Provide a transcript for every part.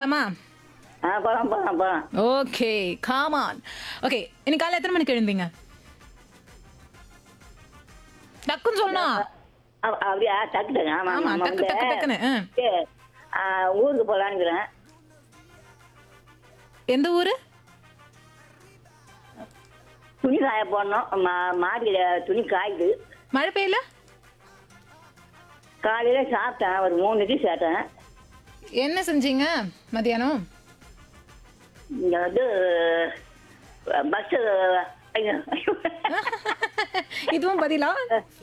போலாமா ஆ போலாம் போலாம் போலாம் ஓகே காமான் ஓகே இன்னைக்கு காலையில எத்தனை மணிக்கு எழுந்தீங்க டக்குன்னு சொல்லணும் அ- அப்படியா டக்கு டக்கு ஆமா ஆமா, ஆமா டக்கு, டக்கு, டக்குன்னு, ஆ. வந்து, ஆ, ஊருக்கு போலான்னுக்கிறேன் எந்த ஊரு துணி காய போடணும் மா- மாடியில துணி காயுது மழை பெய்யல காலையில சாப்பிட்டேன் ஒரு மூணு இட்லி சாப்பிட்டேன் என்ன செஞ்சீங்க மதியானம் இங்க வந்து பஸ் இதுவும் பதிலா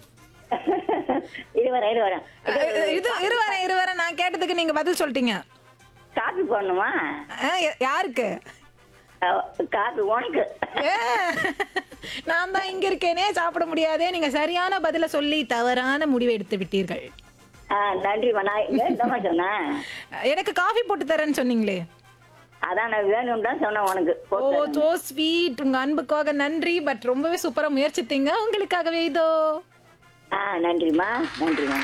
இது வரேன் இது வரேன் இது இருவரேன் இருவரேன் நான் கேட்டதுக்கு நீங்க பதில் சொல்லிட்டீங்க காப்பி போடணுமா ஆ, யா- யாருக்கு அஹ், காப்பி உனக்கு ஏ, நான் தான் இங்க இருக்கேனே சாப்பிட முடியாதே நீங்க சரியான பதில சொல்லி தவறான முடிவை எடுத்து விட்டீர்கள் ஆ, நன்றிம்மா நான் என்னம்மா சொன்னேன் எனக்கு காஃபி போட்டு தரேன்னு சொன்னீங்களே அதான் நான் வேணும் தான் சொன்னேன் உனக்கு ஓ சோ ஸ்வீட் உங்க அன்புக்காக நன்றி பட் ரொம்பவே சூப்பரா முயற்சித்தீங்க உங்களுக்காகவே இதோ ஆ நன்றிம்மா நன்றிம்மா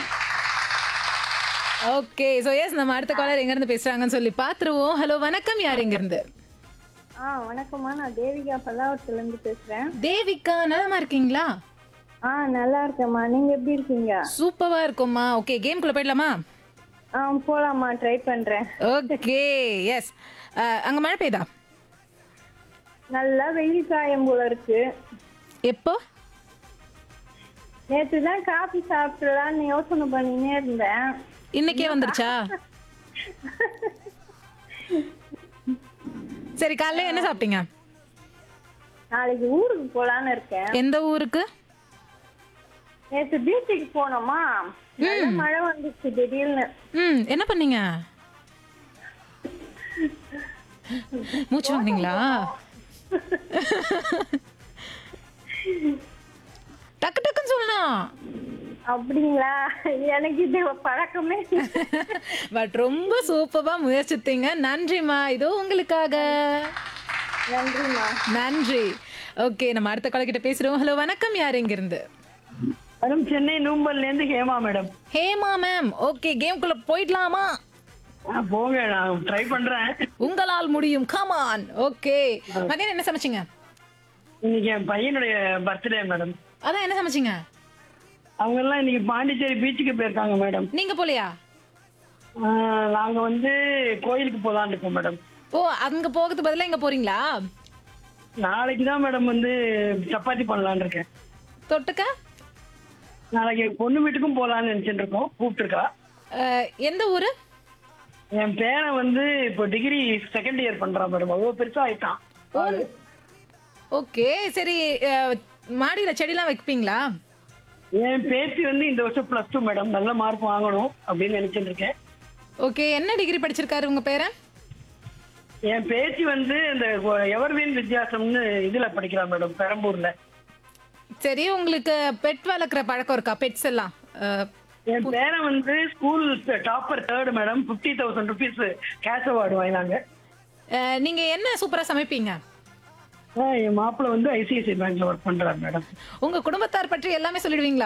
ஓகே சோ எஸ் நம்ம அடுத்த காலர் எங்க இருந்து பேசுறாங்கன்னு சொல்லி பாத்துருவோம் ஹலோ வணக்கம் யார் எங்க இருந்து ஆ வணக்கம்மா நான் தேவிகா பல்லாவரத்துல இருந்து பேசுறேன் தேவிகா நலமா இருக்கீங்களா ஆ நல்லா இருக்கேம்மா நீங்க எப்படி இருக்கீங்க சூப்பரா இருக்கும்மா ஓகே கேம்குள்ள போயிடலாமா ஆ போலாம்மா ட்ரை பண்றேன் ஓகே எஸ் அங்க மழை பெய்தா நல்லா வெயில் காயம் போல இருக்கு எப்போ நேற்று தான் காஃபி சாப்பிடலான்னு யோசனை பண்ணினே இருந்தேன் இன்னைக்கே வந்துருச்சா சரி காலைல என்ன சாப்பிட்டீங்க நாளைக்கு ஊருக்கு போலான்னு இருக்கேன் எந்த ஊருக்கு நேற்று பீச்சுக்கு போனோமா நல்ல மழை வந்துச்சு திடீர்னு ம் என்ன பண்ணீங்க மூச்சு வாங்கினீங்களா டக்கு டக்குன்னு சொல்லணும் அப்படிங்களா எனக்கு இது பழக்கமே இல்லை. பட் ரொம்ப சூப்பரா முயற்சித்தீங்க நன்றிம்மா இதோ உங்களுக்காக நன்றிம்மா நன்றி ஓகே நம்ம அடுத்த கால கிட்ட பேசுறோம் ஹலோ வணக்கம் யார் எங்க இருந்து மேடம் சென்னை நூம்பல்ல இருந்து Hema madam Hema ma'am okay கேம்குள்ள போயிடலாமா ஆ, போங்க நான் ட்ரை பண்றேன் உங்களால் முடியும் கமான் ஓகே மதியானம் என்ன சமைச்சீங்க இன்னைக்கு என் பையனுடைய பர்த்டே மேடம் அதான் என்ன சமைச்சீங்க அவங்க எல்லாம் இன்னைக்கு பாண்டிச்சேரி பீச்சுக்கு போயிருக்காங்க மேடம் நீங்க போலையா ஆ, நாங்க வந்து கோயிலுக்கு போலான்னு இருக்கோம் மேடம் ஓ அங்க போகிறதுக்கு பதிலா இங்க போறீங்களா நாளைக்கு தான் மேடம் வந்து சப்பாத்தி பண்ணலான்னு இருக்கேன் தொட்டுக்க நாளைக்கு பொண்ணு வீட்டுக்கும் போலான்னு நினைச்சிட்டு இருக்கோம் கூப்பிட்டுருக்கா அஹ், எந்த ஊரு என் பேரை வந்து இப்போ டிகிரி செகண்ட் இயர் பண்றான் மேடம் அவ்வளோ பெருசா ஆயிட்டான் ஓகே சரி அஹ், மாடியில செடிலாம் வைப்பீங்களா என் பேத்தி வந்து இந்த வருஷம் பிளஸ் டூ மேடம் நல்ல மார்க் வாங்கணும் அப்படின்னு நினைச்சிட்டு இருக்கேன் ஓகே என்ன டிகிரி படிச்சிருக்காரு உங்க பேரன் என் பேத்தி வந்து இந்த எவர்வீன் வித்தியாசம்னு இதுல படிக்கிறா மேடம் பெரம்பூர்ல சரி உங்களுக்கு பெட் வளர்க்குற பழக்கம் இருக்கா பெட்ஸ் எல்லாம் அஹ், என் பேரன் வந்து school topper third madam fifty thousand rupees cash award வாங்கினாங்க அஹ், நீங்க என்ன சூப்பரா சமைப்பீங்க ஆ, என் மாப்பிள்ள வந்து ஐசிஐசிஐ பேங்க்ல ஒர்க் பண்றாரு மேடம் உங்க குடும்பத்தார் பற்றி எல்லாமே சொல்லிடுவீங்களா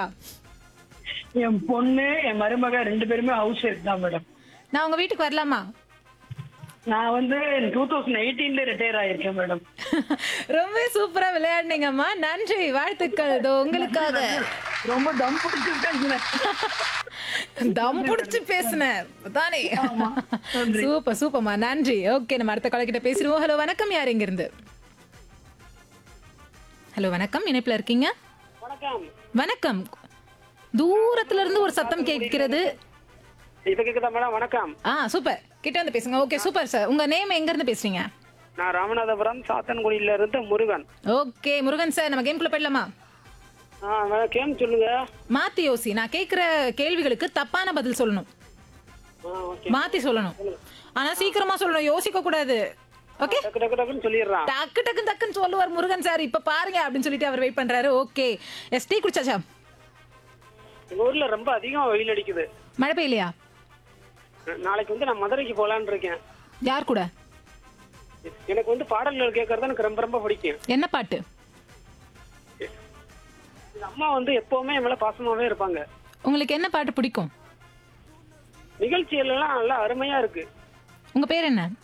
என் பொண்ணு என் மருமக ரெண்டு பேருமே ஹவுஸ் ஒய்ஃப் தான் மேடம் நான் உங்க வீட்டுக்கு வரலாமா நான் வந்து டூ தௌசண்ட் எயிட்டீன்ல ரிட்டையர் ஆயிருக்கேன் மேடம் ரொம்ப சூப்பரா விளையாடுனீங்கம்மா நன்றி வாழ்த்துக்கள் இதோ உங்களுக்காக ரொம்ப தம் பிடிச்சிருக்கேன் தம் புடிச்சு பேசுனேன் தானே சூப்பர் சூப்பர்மா நன்றி ஓகே நம்ம அடுத்த காலக்கிட்ட பேசிடுவோம் ஹலோ வணக்கம் யார் இங்க இருந்து ஹலோ வணக்கம் இணைப்புல இருக்கீங்க வணக்கம் வணக்கம் தூரத்துல இருந்து ஒரு சத்தம் கேட்கிறது இப்ப கேக்குதா மேடம் வணக்கம் ஆ சூப்பர் கிட்ட வந்து பேசுங்க ஓகே சூப்பர் சார் உங்க நேம் எங்க இருந்து பேசுறீங்க நான் ராமநாதபுரம் சாத்தன்குடியில இருந்து முருகன் ஓகே முருகன் சார் நம்ம கேம்குள்ள போயிடலாமா ஆ மேடம் கேம் சொல்லுங்க மாத்தி யோசி நான் கேக்குற கேள்விகளுக்கு தப்பான பதில் சொல்லணும் ஆ ஓகே மாத்தி சொல்லணும் ஆனா சீக்கிரமா சொல்லணும் யோசிக்க கூடாது ஓகே டக்கு டக்கு டக்குன்னு சொல்லிடுறான் டக்கு டக்கு டக்குன்னு சொல்லுவார் முருகன் சார் இப்ப பாருங்க அப்படின்னு சொல்லிட்டு அவர் வெயிட் பண்றாரு ஓகே எஸ் டீ குடிச்சாச்சா எங்க ஊர்ல ரொம்ப அதிகமா வெயில் அடிக்குது மழை பெய்யலையா நாளைக்கு வந்து நான் மதுரைக்கு போலான்னு இருக்கேன் யார் கூட எனக்கு வந்து பாடல்கள் கேட்கறது எனக்கு ரொம்ப ரொம்ப பிடிக்கும் என்ன பாட்டு எங்க அம்மா வந்து எப்பவுமே என் மேல பாசமாவே இருப்பாங்க உங்களுக்கு என்ன பாட்டு பிடிக்கும் நிகழ்ச்சிகள் எல்லாம் நல்லா அருமையா இருக்கு உங்க பேர் என்ன